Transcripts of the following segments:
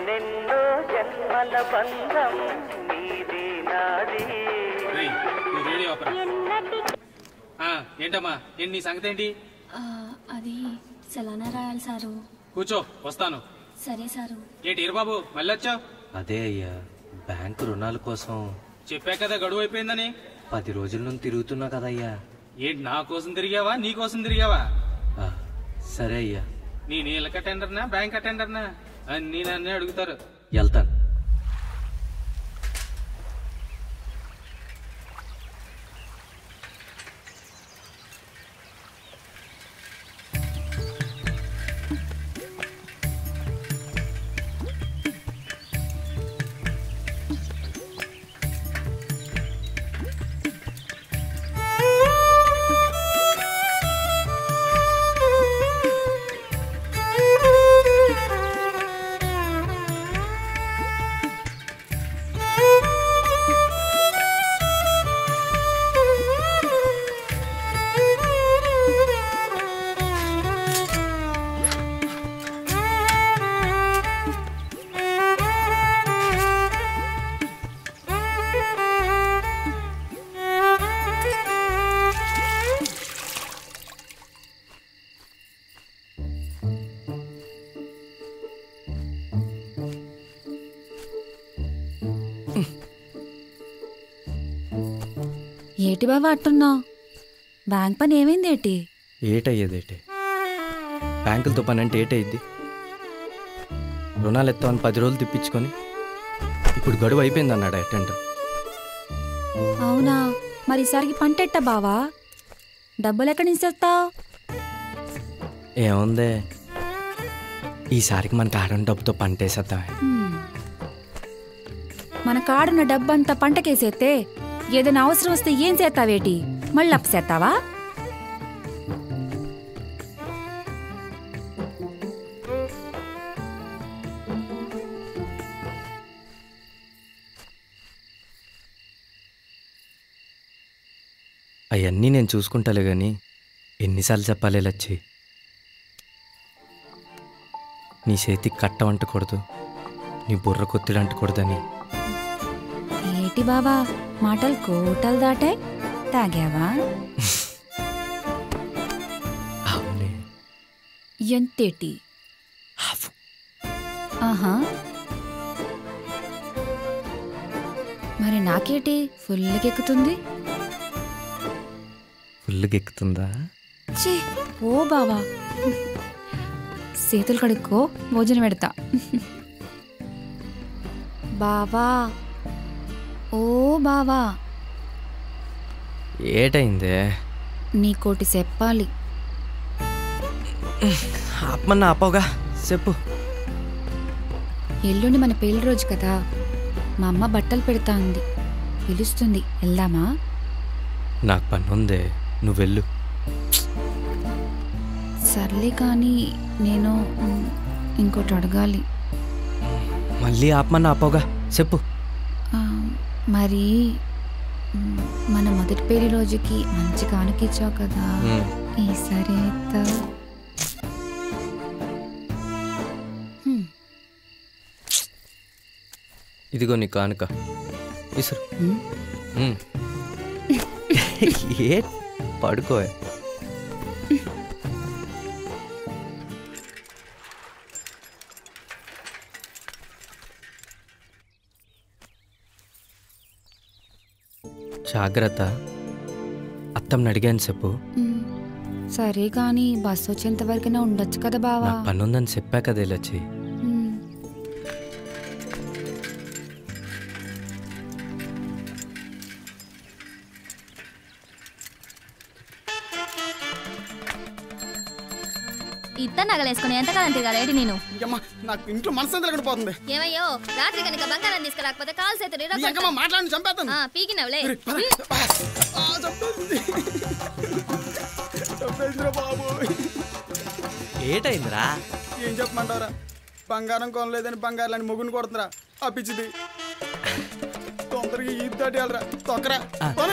ఎన్నెన్నో జన్మల బంధం నీది నాది రేయ్, నువ్వు రేడియో ఆపరా. ఆ, ఏంటమ్మా ఏంటి నీ సంగతి ఏంటి ఆ, అది సలానా రాయాలి సారు కూర్చో వస్తాను సరే సారు ఏంటి ఈరబాబు మళ్ళీ వచ్చావు అదే అయ్యా బ్యాంకు రుణాల కోసం చెప్పా కదా గడువు అయిపోయిందని పది రోజుల నుండి తిరుగుతున్నా కదయ్యా ఏంటి నా కోసం తిరిగావా నీ కోసం తిరిగావా ఆ, సరే అయ్యా నీ నీళ్ళ అటెండర్నా బ్యాంక్ అటెండర్నా అన్నీ నన్నే అడుగుతారు వెళ్తాను ఏటి బాబా అట్టున్నావు బ్యాంక్ పని ఏమైంది ఏటి ఏటయ్యేదేటి బ్యాంకులతో పని అంటే ఏటయ్యిద్ది రుణాలు ఎత్తామని పది రోజులు తిప్పించుకొని ఇప్పుడు గడువు అయిపోయింది అన్నాడు అటెండర్ అవునా మరి ఈసారికి పంటెట్ట బావా డబ్బులు ఎక్కడి నుంచి తెస్తావు ఏముందే ఈసారికి మనకి ఆడని డబ్బుతో పంటేసేద్దాం మన కాడున్న డబ్బంతా పంటకేసేస్తే ఏదైనా అవసరం వస్తే ఏం చేస్తావేటి మళ్ళీ అప్పసేస్తావా అవన్నీ నేను చూసుకుంటాలే కానీ ఎన్నిసార్లు చెప్పాలి లచ్చి నీ చేతికి కట్ట అంటకూడదు నీ బుర్ర కొత్తిడి అంటకూడదని ఏటి బావా మాటలు కోటలు దాటే తాగావా అవునే ఎంతేటి ఆహా మరి నాకేటి ఫుల్కెక్కుతుంది ఫుల్గా ఎక్కుతుందా ఛీ ఓ బావా చేతులు కడుక్కో భోజనం పెడతా బావా ఓ బావా ఏటైందే నీకోటి చెప్పాలి ఆపమన్నా ఆపవుగా చెప్పు ఎల్లుండి మన పెళ్లి రోజు కదా మా అమ్మ బట్టలు పెడతా ఉంది పిలుస్తుంది వెళ్దామా నాకు పని ఉందే నువ్వు వెళ్ళు సర్లే కానీ నేను మ్, ఇంకోటి అడగాలి మళ్ళీ ఆపమన్నా ఆపవుగా చెప్పు ఆ, మరి మ్, మన మొదటి పెళ్లి రోజుకి మంచి కానుకిచ్చావు కదా మ్. ఈసారి ఎత్తావు హ్మ్, ఇదిగో నీ కానుక ఇసురు మ్, మ్. ఏ పడుకో జాగ్రత్త అత్తమ్మని అడిగాను చెప్పు మ్. సరే కానీ బస్సు వచ్చేంత వరకైనా ఉండొచ్చు కదా బావా నాకు పని ఉందని చెప్పా కదా లచ్చి మ్. ఇత్త నగలేసుకుని ఎంతకాలం తిరగాలి నేను అమ్మా నాకు ఇంట్లో మనసు తిరగని పోతుంది ఏమయ్యో రాత్రి కనుక బంగారం తీసుకురాకపోతే కాల్ చేతులు నీ ఎంకమ్మ మాట్లాడి చంపేస్తాను పీకినవులే ఆ, చంపేసింది చంపేసిందిరా బాబు ఏటైందిరా ఏం చెప్పమంటారా బంగారం కొనలేదని బంగారాలని మొగుని కొడుతురా ఆ పిచ్చిది తొందరగా ఈ దాటి వెళ్ళరా తొక్కరా కొని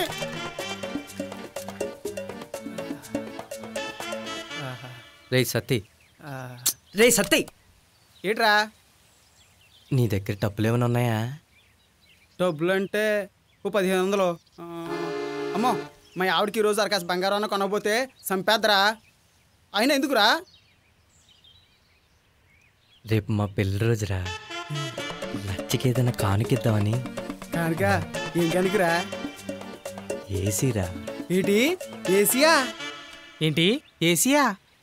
రే సత్తి రే సత్తి ఏట్రా నీ దగ్గర డబ్బులు ఏమైనా ఉన్నాయా డబ్బులు అంటే ఓ పదిహేను వందలు ఆ, అమ్మో మా ఆవిడకి ఈరోజు అరకాస బంగారం అన్న కొనకపోతే సంపేద్దరా అయినా ఎందుకురా రేపు మా పెళ్లి రోజురా లచ్చికి ఏదైనా కానుకిద్దామని కనుక ఏం కనుకరా ఏసీరా ఏంటి ఏసియా ఏంటి ఏసీయా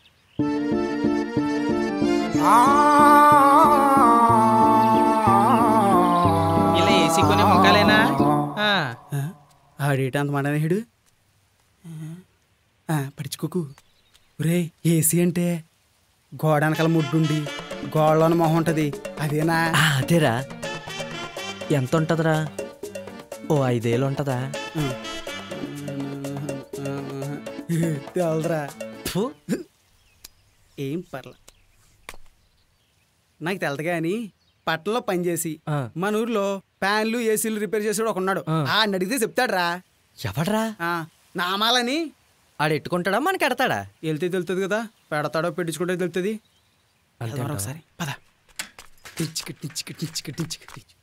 ఇలా ఏసీ కొనే మొక్కలేనా ఆ, ఆడేట అంత మాడనేడు పడుచుకోకు రే ఏసీ అంటే గోడ వెనకాల ముడ్డుండి గోడలోని మొహం ఉంటుంది అదేనా ఆ, అదేరా ఎంత ఉంటుందిరా ఓ ఐదేళ్ళు ఉంటుందా తెలరా ఫు, ఏం పర్ల నాకు తెలదు కానీ పట్టణంలో పనిచేసి ఆ. మన ఊర్లో ఫ్యాన్లు ఏసీలు రిపేర్ చేసేవాడు ఒక ఉన్నాడు ఆ. ఆ అడిగితే చెప్తాడురా ఎవడ్రా ఆ, నామాలని ఆడు ఎట్టుకుంటాడా మనకి ఎడతాడా వెళ్తే తెలుస్తుంది కదా పెడతాడో పెట్టించుకుంటే తెలుస్తుంది అంతే వెళ్దాం అంటావా? ఒకసారి పద టిచ్చిక టిచ్చిక టిచ్చిక టిచ్చిక టిచ్చిక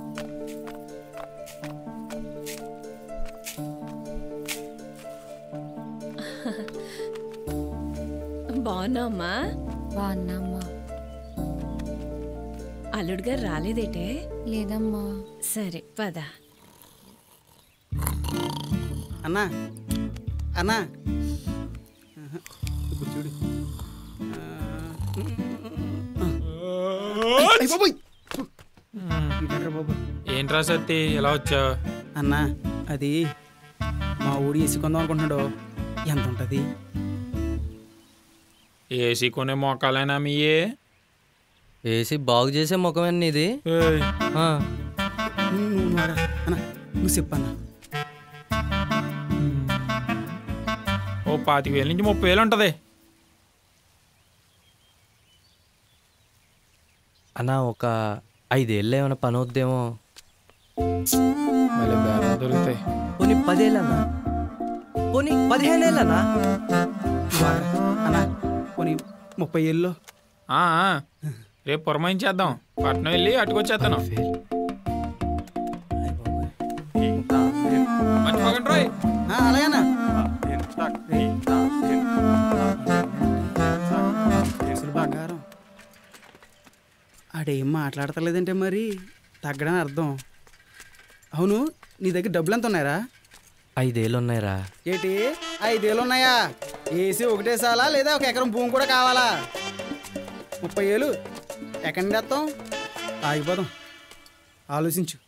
బాగున్నామ్మా బాగున్నామ్మా అల్లుడు గారు రాలేదేటే లేదమ్మా సరే పద అన్నా అన్నా ఆహా, ఇప్పుడు చూడు ఆ, అయ్ బాబోయ్. ఇదేంట్రా బాబు ఏంట్రా సత్తి ఎలా వచ్చావు అన్నా అది మా ఊడి వేసి కొందాం అనుకుంటున్నాడు ఎంత ఉంటుంది ఏసీ కొనే మొక్కలేనా మీయే ఏసీ బాగు చేసే ముఖమే నీది ఏయ్, ఆ, నువ్వు నువ్వు వాడా అన్నా నువ్వు చెప్పన్నా ఓ పాతిక వేల నుంచి ముప్పై వేలు ఉంటుంది అన్న ఒక ఐదేళ్ళు ఏమైనా పని అవుద్దేమో మళ్ళీ బేరాలు దొరుకుతాయి పోనీ పదేళ్ళనా పోనీ పదిహేనేళ్ళనా వాడా అన్నా పోనీ ముప్పై ఏళ్ళు ఆ, ఆ, రేపు పురమాయించేద్దాం పట్నం వెళ్ళి అట్టుకొచ్చేస్తాను మర్చిపోకండి రోయ్ ఆ, అలాగేనా అసలు బంగారం ఆడేం మాట్లాడతలేదంటే మరి తగ్గడని అర్థం అవును నీ దగ్గర డబ్బులు ఎంత ఉన్నాయరా ఐదేళ్ళు ఉన్నాయిరా ఏంటి ఐదేళ్ళు ఉన్నాయా ఏసీ ఒకటే సాలా లేదా ఒక ఎకరం భూమి కూడా కావాలా ముప్పై ఏళ్ళు ఎక్కడి నుండి తెస్తాం ఆగిపోదాం ఆలోచించు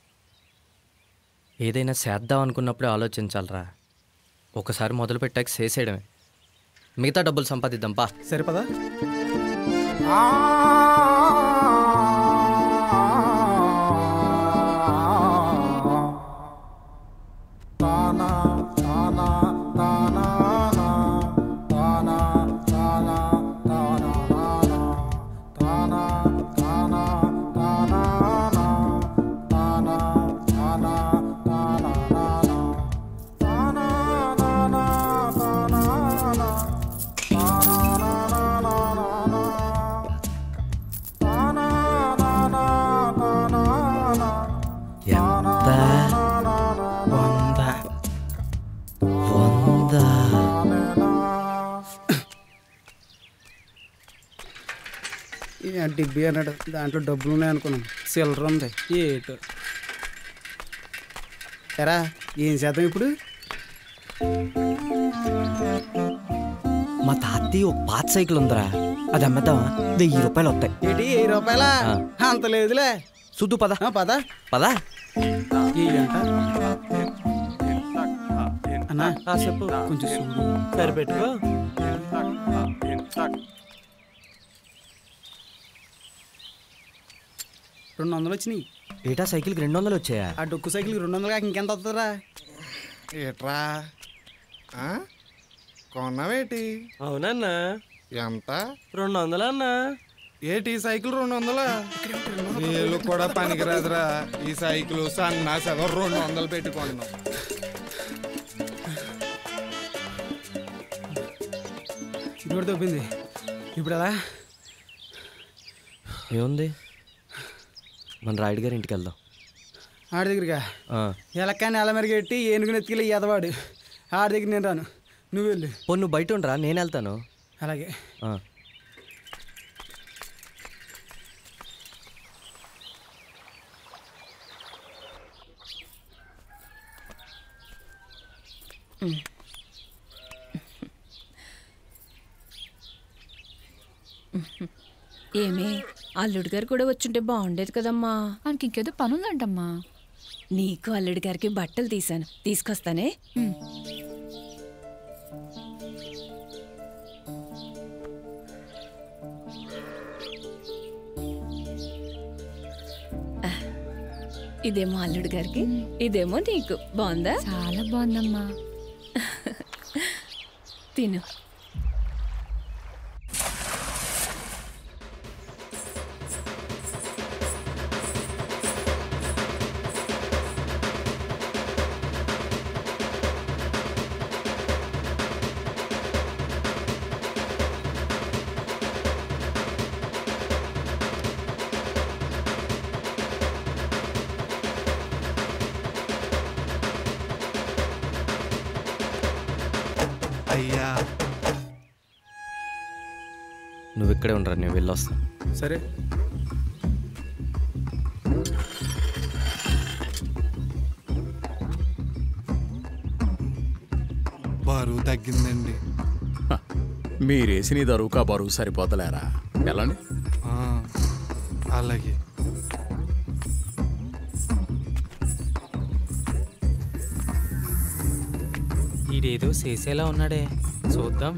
ఏదైనా చేద్దాం అనుకున్నప్పుడే ఆలోచించాలరా ఒకసారి మొదలు పెట్టాక చేసేయడమే మిగతా డబ్బులు సంపాదిద్దాం పా సరిపదా ఎంత వంద వంద ఈ డిబ్బి అన్నాడు దాంట్లో డబ్బులు ఉన్నాయి అనుకున్నాం సిల్లర్ ఉంది ఏటో ఎరా ఏం చేద్దాం ఇప్పుడు మా తాతయ్య ఒక పాత సైకిల్ ఉందిరా అది అమ్మేద్దామా వెయ్యి రూపాయలు వస్తాయి ఏంటి వెయ్యి రూపాయలా ఆ. అంత లేదులే సుద్దు పద ఆ, పద పదా వెయ్యి అంట అన్నా చెప్పు కొంచెం చూడు సరిపెట్టుకో రెండు వందలు వచ్చినాయి ఏటా సైకిల్కి రెండు వందలు వచ్చాయా ఆ డొక్కు సైకిల్ రెండు వందలు కాక ఇంకెంత వస్తుందిరా ఏట్రా ఆ? కొన్నావేటి అవునన్నా ఎంత రెండు వందలు అన్నా ఏటి ఈ సైకిల్ రెండు వందలా వీళ్ళు కూడా పనికిరాదురా ఈ సైకిల్ సన్నా సగం రెండు వందలు పెట్టుకున్నాం ఇది కూడా దొబ్బింది ఇప్పుడు ఎలా ఏముంది మన రాయుడు గారి ఇంటికి వెళ్దాం ఆడి దగ్గరగా ఆ. ఎలక్కా నెల మెరుగెట్టి ఏనుగుని ఎత్తుకెళ్ళి ఎదవాడు ఆడి దగ్గర నేను రాను నువ్వు వెళ్ళు పో నువ్వు బయట ఉండరా నేను వెళ్తాను అలాగే ఆ. ఏమే అల్లుడు గారు కూడా వచ్చుంటే బాగుండేది కదమ్మా మనకి ఇంకేదో పని ఉందంటమ్మా నీకు అల్లుడు గారికి బట్టలు తీసాను తీసుకొస్తానే ఆ, ఇదేమో అల్లుడు గారికి ఇదేమో నీకు బాగుందా చాలా బాగుందమ్మా తిను అయ్యా నువ్వు ఇక్కడే ఉండరా నేను వెళ్ళొస్తాను సరే బరువు తగ్గిందండి మీరేసి నీ దరువుకా బరువు సరిపోతలేరా ఎలాండి ఆ, అలాగే ఈడేదో చేసేలా ఉన్నాడే చూద్దాం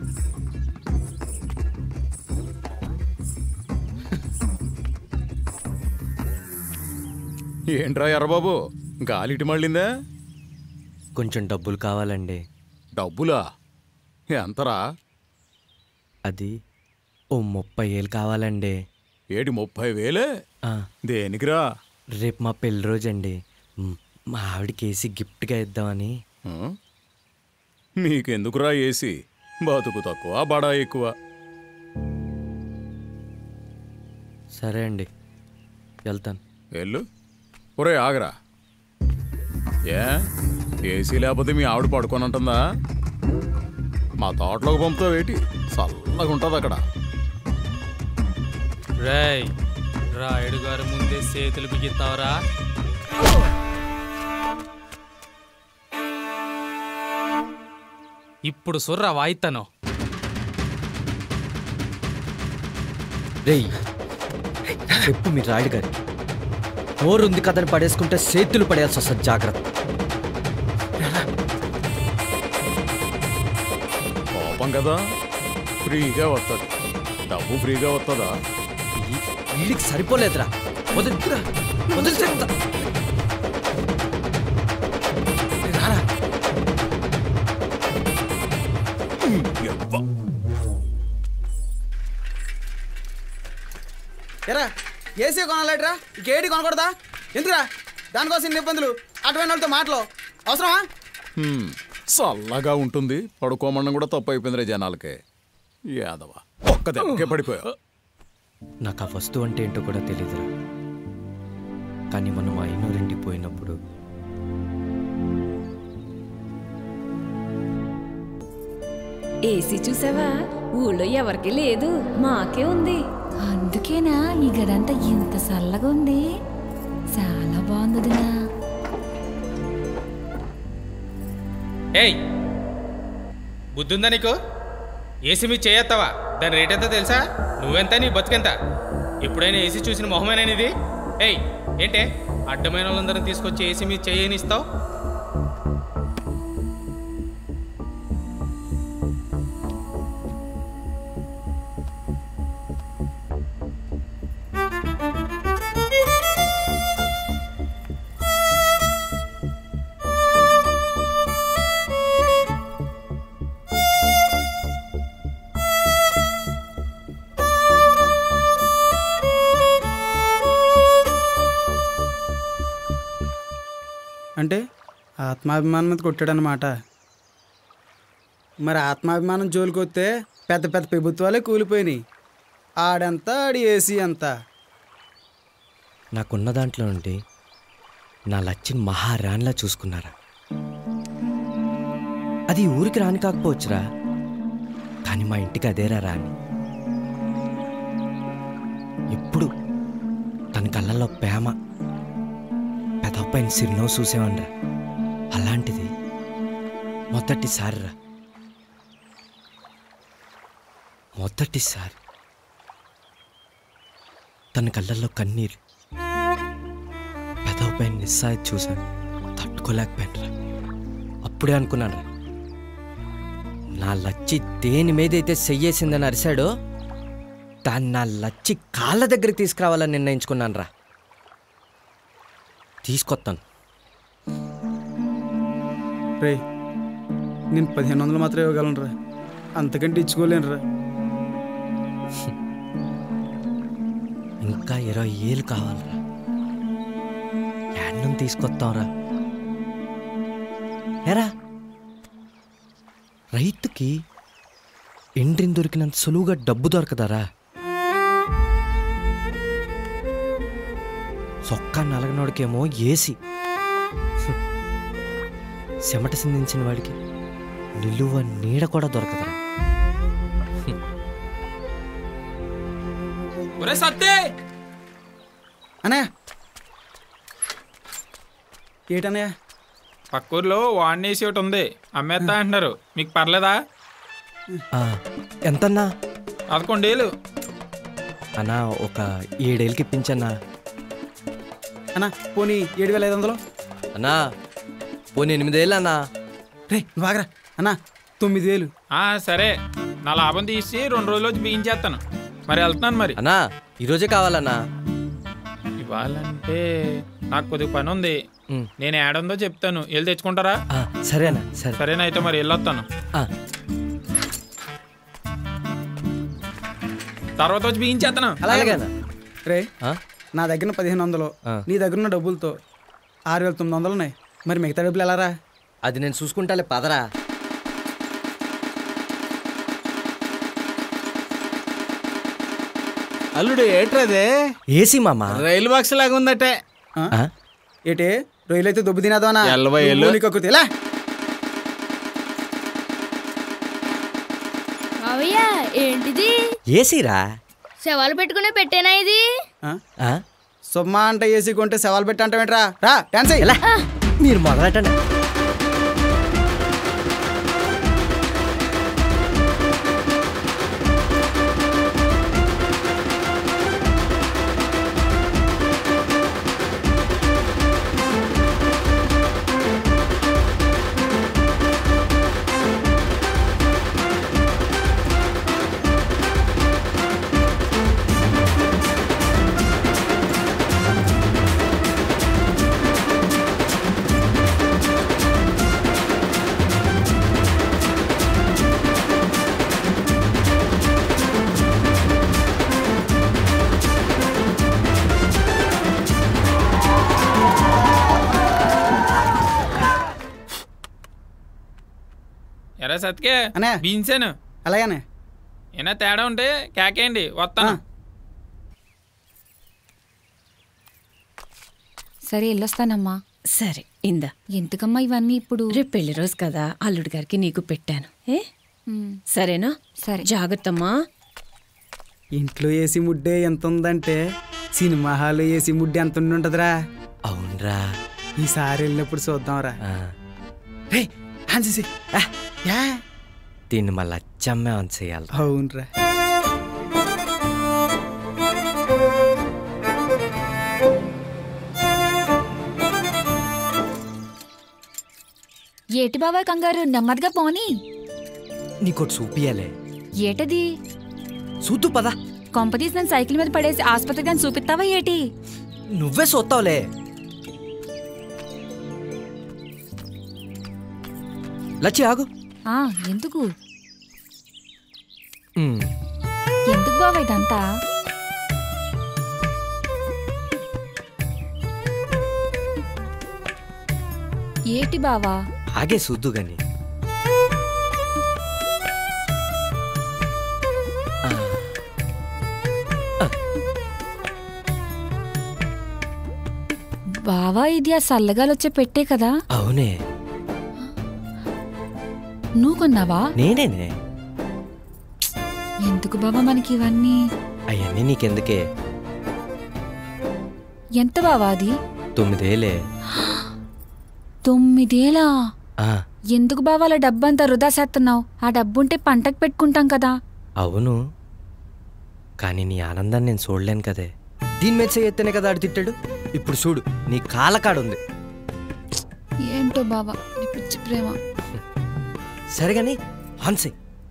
ఏంట్రా ఎర్రబాబు గాలిటి మళ్ళిందా కొంచెం డబ్బులు కావాలండి డబ్బులా ఎంతరా అది ఓ ముప్పై ఏళ్ళు కావాలండి ఏటి ముప్పై వేలే ఆ, దేనికిరా రేపు మా పెళ్లి రోజు అండి మ్, మా ఆవిడకి వేసి గిఫ్ట్గా ఇద్దామని ఆ? మీకెందుకురా ఏసి బతుకు తక్కువ బడా ఎక్కువ సరే అండి వెళ్తాను వెళ్ళు ఒరే ఆగరా ఏ ఏసీ లేకపోతే మీ ఆవిడ పడుకొని ఉంటుందా మా తోటలోకి పంపుతావు ఏంటి చల్లగా ఉంటుంది అక్కడ రేయ్ రాయుడు గారు ముందే చేతులు బిగిస్తావరా ఇప్పుడు సుర్రా వాయిస్తాను రేయ్ చెప్పు మీరు రాయుడు గారి నోరు ఉంది కదని పడేసుకుంటే చేతులు పడేయాల్సి వస్తుంది జాగ్రత్త కోపం కదా ఫ్రీగా వస్తుంది డబ్బు ఫ్రీగా వస్తుందా వీళ్ళకి సరిపోలేదురా వదిలిరా వదిలి చెప్తా రారా ఎరా ఏసీ కొనాలట్రా ఇంకేటి కొనకూడదా ఎందుకురా దానికోసం ఇన్ని ఇబ్బందులు అటువంటి వాళ్ళతో మాటలు అవసరమా హ్మ్, చల్లగా ఉంటుంది పడుకోమడం కూడా తప్పు అయిపోయిందిరే జనాలకి యాదవ ఒక్క దెబ్బకే పడిపోయావు నాకు ఆ వస్తువు అంటే ఏంటో కూడా తెలియదురా కానీ మనం ఐనూరింటికి పోయినప్పుడు ఏసీ చూసావా ఊళ్ళో ఎవరికి లేదు మాకే ఉంది అందుకేనా ఈ గదంతా ఇంత చల్లగా ఉంది చాలా బాగుంది వదినా. ఏయ్ బుద్ధుందా నీకు ఏసీ మీ చేయొత్తావా దాని రేట్ ఎంతో తెలుసా నువ్వెంత నీ బతుకెంత ఎప్పుడైనా ఏసీ చూసిన మొహమేనా ఇది ఏయ్ ఏంటే అడ్డమైన వాళ్ళందరిని తీసుకొచ్చి ఏసీ మీద చేయని ఇస్తావు అంటే ఆత్మాభిమానం మీద కొట్టాడనమాట మరి ఆత్మాభిమానం జోలికి వస్తే పెద్ద పెద్ద ప్రభుత్వాలే కూలిపోయినాయి ఆడంతా ఆడి ఏసీ అంతా నాకున్న దాంట్లో నుండి నా లచ్చిని మహారాణిలా చూసుకున్నారా అది ఈ ఊరికి రాని కాకపోవచ్చురా కానీ మా ఇంటికి అదేరా రాని ఎప్పుడు తన కళ్ళల్లో ప్రేమ పెదపైన సిరినో చూసేవాడిరా అలాంటిది మొదటిసారి రా మొదటిసారి తన కళ్ళల్లో కన్నీరు పెదవపై నిస్సాయి చూశాను తట్టుకోలేకపోయాను అప్పుడే అనుకున్నాను రా నా లచ్చి దేని మీదైతే చెయ్యేసిందని అరిశాడో దాన్ని నా లచ్చి కాళ్ళ దగ్గరికి తీసుకురావాలని నిర్ణయించుకున్నాను రా తీసుకొస్తాను రే నేను పదిహేను వందలు మాత్రం ఇవ్వగలను రా అంతకంటే ఇచ్చుకోలేను రా ఇంకా ఇరవై ఏళ్ళు కావాలరా యాడ్నం తీసుకొస్తాంరా ఎరా రైతుకి ఎండ్రిని దొరికినంత సులువుగా డబ్బు దొరకదారా సొక్కా నలగనోడికేమో ఏసి హ్మ్. చెమట సిందించిన వాడికి నిలువ నీడ కూడా దొరకదరా ఒరే సత్తే అన్నయ్య ఏటన్నయ్య పక్కూర్లో వాడినేసి ఒకటి ఉంది అమ్మేస్తా అంటున్నారు మీకు పర్లేదా ఆ, ఎంతన్నా పదకొండేళ్ళు అన్నా ఒక ఏడేళ్ళకి ఇప్పించన్నా అన్నా పోనీ ఏడు వేల ఐదు వందలు అన్నా పోనీ ఎనిమిదేళ్ళు అన్నా రే నువ్వు ఆగరా అన్నా తొమ్మిది వేలు ఆ, సరే నా లాభం తీసి రెండు రోజులు వచ్చి బిగించేస్తాను మరి వెళ్తున్నాను మరి అన్నా ఈరోజే కావాలన్నా ఇవ్వాలంటే నాకు కొద్దిగా పని ఉంది ఉమ్. నేను ఏడుందో చెప్తాను వెళ్ళి తెచ్చుకుంటారా ఆ, సరే అన్నా సరే సరేనా అయితే మరి వెళ్ళొస్తాను ఆ, తర్వాత వచ్చి బిగించేస్తాను అలాగే అన్నా. రే ఆ? నా దగ్గర పదిహేను వందలు ఆ. నీ దగ్గర ఉన్న డబ్బులతో ఆరు వేల తొమ్మిది వందలు ఉన్నాయి మరి మిగతా డబ్బులు ఎలా రా అది నేను చూసుకుంటాలే పదరా అల్లుడు ఏట్రదే ఏసీ మామా రైలు బాక్స్ లాగా ఉందటే ఆ? ఆ? ఏటే రొయ్యలు అయితే దొబ్బు తినేదానా ఎల్లవా ఎల్లు. ఎలా మావయ్య ఏంటిది ఏసీరా శవాలు పెట్టుకునే పెట్టేనా ఇది ఆ? సుమ్మా అంటే ఏసీ కొంటే సవాల్ పెట్టి అంటావేంట్రా రా డాన్స్ ఎలా మీరు మొదలెట్టండి ఎరా సత్కే అనే. బిగించాను అలాగనే ఏనా తేడా ఉంటే కేకేయండి వస్తాను సరే వెళ్ళొస్తానమ్మా సరే ఇందా ఎందుకమ్మా ఇవన్నీ ఇప్పుడు రేపు పెళ్లి రోజు కదా అల్లుడి గారికి నీకు పెట్టాను ఏ ఉమ్, సరేనా సరే జాగ్రత్తమ్మా ఇంట్లో ఏసీ ముడ్డే ఎంత ఉందంటే సినిమా హాల్లో ఏసీ ముడ్డే ఎంత ఉండి ఉంటదిరా అవునరా ఈసారి వెళ్ళినప్పుడు చూద్దాంరా ఆ, రే ఆన్సీ యా దీన్ని మళ్ళీ అచ్చమ్మే ఆన్ చేయాలి అవునరా ఏటి బాబాయ్ కంగారు నెమ్మదిగా పోనీ నీకోటి చూపియాలే ఏటది చూద్దు పదా కొంపతీసి నన్ను సైకిల్ మీద పడేసి ఆసుపత్రికి కానీ చూపిస్తావా ఏటి నువ్వే చూస్తావులే లచ్చి ఆగు ఆ ఎందుకు ఉమ్, ఎందుకు బాబాయ్ ఇదంతా ఏటి బావా ఆగే చూద్దు గాని ఆ. ఆ. బావా ఇది ఆ సల్లగాలు వచ్చే పెట్టే కదా అవునే నువ్వు కొన్నావా నేనేనే ఎందుకు బావా మనకి ఇవన్నీ అవన్నీ నీకెందుకే ఎంత బావా అది తొమ్మిదేలే తొమ్మిదేలా ఆ, ఎందుకు బావా అలా డబ్బంతా వృధా చేస్తున్నావు ఆ డబ్బుంటే పంటకు పెట్టుకుంటాం కదా అవును కానీ నీ ఆనందాన్ని నేను చూడలేను కదే దీని మీద ఎత్తేనే కదా ఆడు తిట్టాడు ఇప్పుడు చూడు నీ కాలకాడుంది ఏంటో బావా నీ పిచ్చి ప్రేమ సరే కానీ హన్సే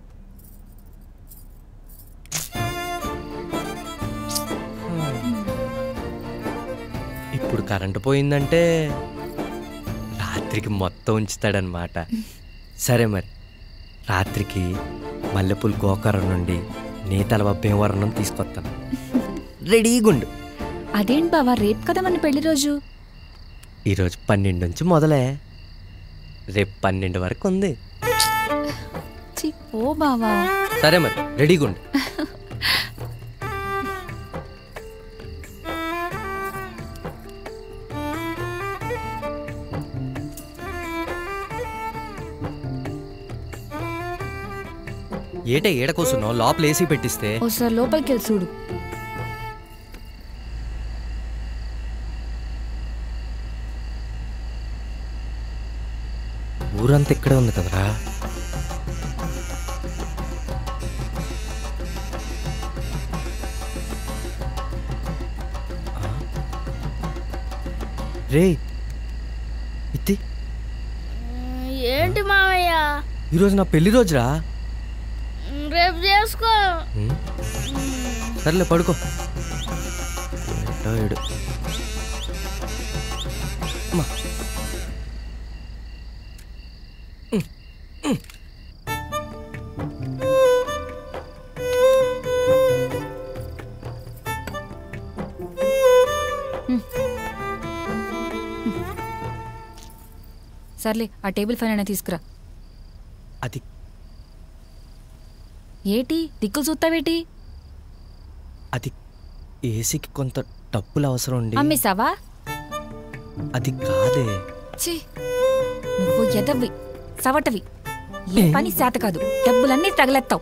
ఇప్పుడు కరెంటు పోయిందంటే రాత్రికి మొత్తం ఉంచుతాడనమాట సరే మరి రాత్రికి మల్లెపూలు గోకరం నుండి నేతల భీమవరం తీసుకొస్తాను రెడీగుండు అదేంటి బావా రేపు కదా మన పెళ్లి రోజు ఈరోజు పన్నెండు నుంచి మొదలే రేపు పన్నెండు వరకు ఉంది ఛీ, ఓ బావా సరే మరి రెడీగుండు ఏట ఏడ కూర్చున్నావు లోపల ఏసీ పెట్టిస్తే ఒకసారి లోపలికి వెళ్ళి చూడు ఊరంతా ఇక్కడే ఉంది కదరా రే ఇత్తి ఏంటి మావయ్య ఈరోజు నా పెళ్లి రోజురా రేపు చేసుకో ఉమ్. సర్లే పడుకో ఏంటో ఈడు. అమ్మా. ఉమ్, ఉమ్. సర్లే ఆ టేబుల్ ఫ్యాన్ అయినా తీసుకురా అది ఏటి దిక్కులు చూస్తావేటి అది ఏసీకి కొంత డబ్బులు అవసరం ఉండి అమ్మేసావా అది కాదే ఛీ నువ్వు ఎదవి సవటవి ఏ పని శాత కాదు డబ్బులన్నీ తగలెత్తావు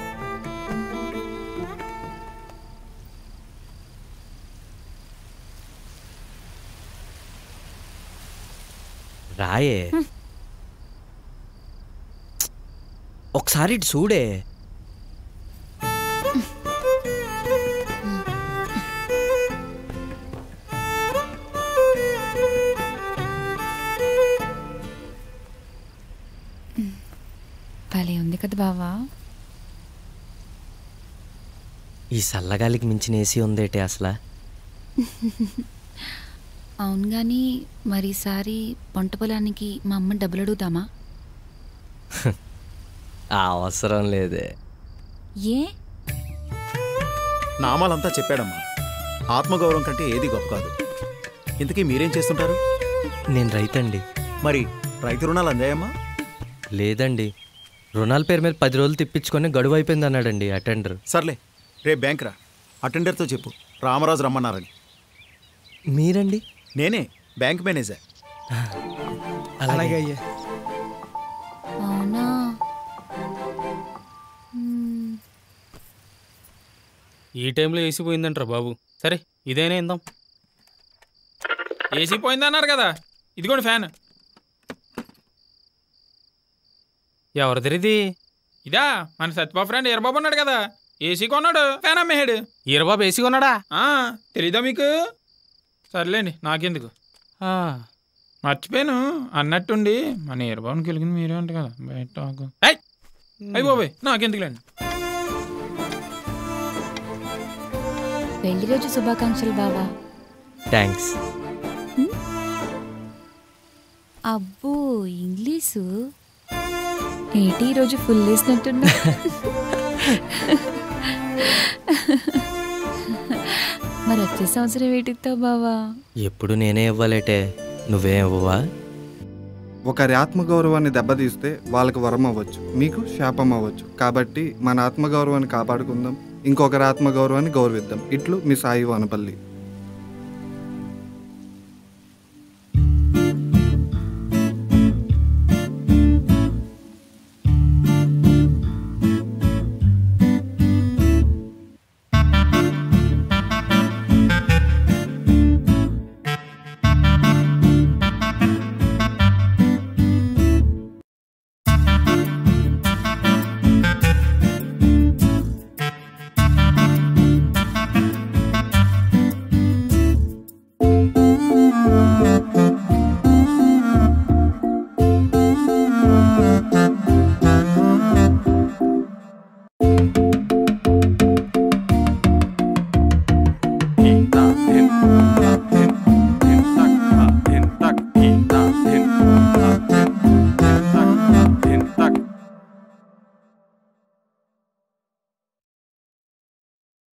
రాయే ఒకసారి ఇటు చూడే భలే ఉంది కదా బావా ఈ చల్లగాలికి మించిన ఏసీ ఉందేటే అసలు అవును గాని మరి ఈసారి పంట పొలానికి మా అమ్మ డబ్బులు అడుగుతామా ఆ అవసరం లేదే ఏ నామాలంతా చెప్పాడమ్మా ఆత్మగౌరవం కంటే ఏది గొప్ప కాదు ఇంతకీ మీరేం చేస్తుంటారు నేను రైతండి మరి రైతు రుణాలు అందాయమ్మా లేదండి రుణాల పేరు మీద పది రోజులు తిప్పించుకొని గడువు అయిపోయింది అన్నాడండి అటెండర్ సర్లే రేపు బ్యాంక్ రా అటెండర్తో చెప్పు రామరాజు రమ్మన్నారని మీరండి నేనే బ్యాంక్ మేనేజర్ అలాగే అయ్యా అవునా మ్మ్. ఈ టైంలో ఏసీ పోయిందంటారా బాబు సరే ఇదేనే ఇందాం ఏసీ పోయిందన్నారు కదా ఇదిగోండి ఫ్యాన్ ఎవరిదిరిది ఇదా మన సత్యబాబు ఫ్రెండ్ ఎర్రబాబు ఉన్నాడు కదా ఏసీ కొన్నాడు ఫ్యాన్ అమ్మేహాడు ఈరబాబు ఏసీ కొన్నాడా ఆ, తెలీదా మీకు సర్లేండి నాకెందుకు మర్చిపోయాను అన్నట్టుండి మన ఎర్రబాబుని గెలిగింది మీరే అంట కదా బయట టాకు. ఏయ్! అయ్ బాబోయ్ నాకెందుకులేండి పెళ్లి రోజు శుభాకాంక్షలు బావా థ్యాంక్స్ అబ్బో ఇంగ్లీషు ఏంటి ఈరోజు ఫుల్ వేసినట్టున్నా మరి వచ్చే సంవత్సరం ఏటిస్తావు బావా ఎప్పుడు నేనే ఇవ్వాలేటే నువ్వేం ఇవ్వవా ఒకరి ఆత్మగౌరవాన్ని దెబ్బతీస్తే వాళ్ళకి వరం అవ్వచ్చు మీకు శాపం అవ్వచ్చు కాబట్టి మన ఆత్మగౌరవాన్ని కాపాడుకుందాం ఇంకొకరి ఆత్మగౌరవాన్ని గౌరవిద్దాం ఇట్లు మీ సాయి వనపల్లి